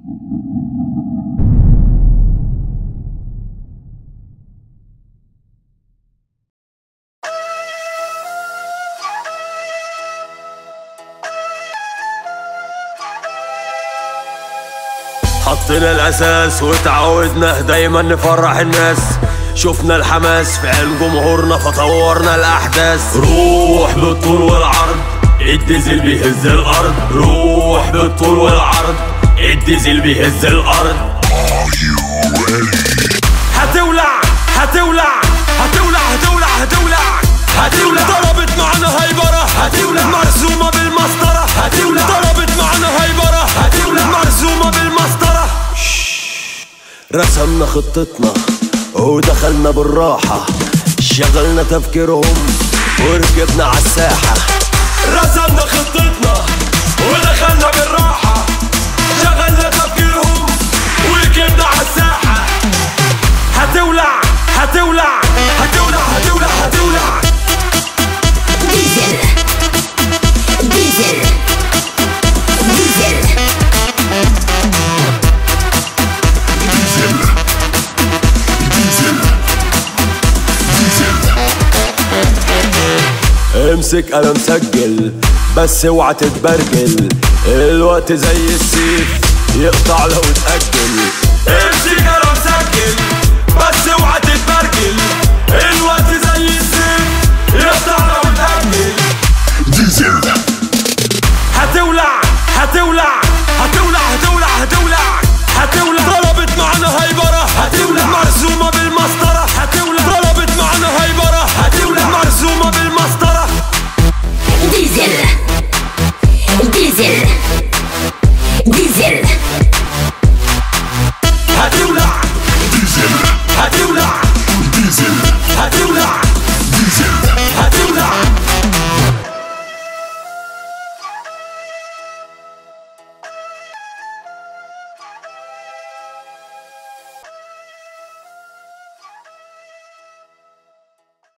حطينا الاساس وتعودنا دايما نفرح الناس شفنا الحماس في عين جمهورنا فطورنا الاحداث روح بالطول والعرض الديزل بيهز الارض روح بالطول والعرض الديزل بيهز الارض هتولع هتولع هتولع هتولع هتولع هتولع ضربت معنا هيبرة هتولع مرسومة بالمسطرة هتولع ضربت معنا هيبرة هتولع مرسومة بالمسطرة رسمنا خطتنا ودخلنا بالراحة شغلنا تفكيرهم وركبنا عالساحة رسمنا خطتنا ودخلنا بالراحة شغلنا تفكيرهم وركبنا عالساحة هتولع هتولع هتولع هتولع هتولع ديزل ديزل ديزل امسك انا مسجل بس اوعى تتبرجل الوقت زي السيف يقطع لو اتأجل امسك انا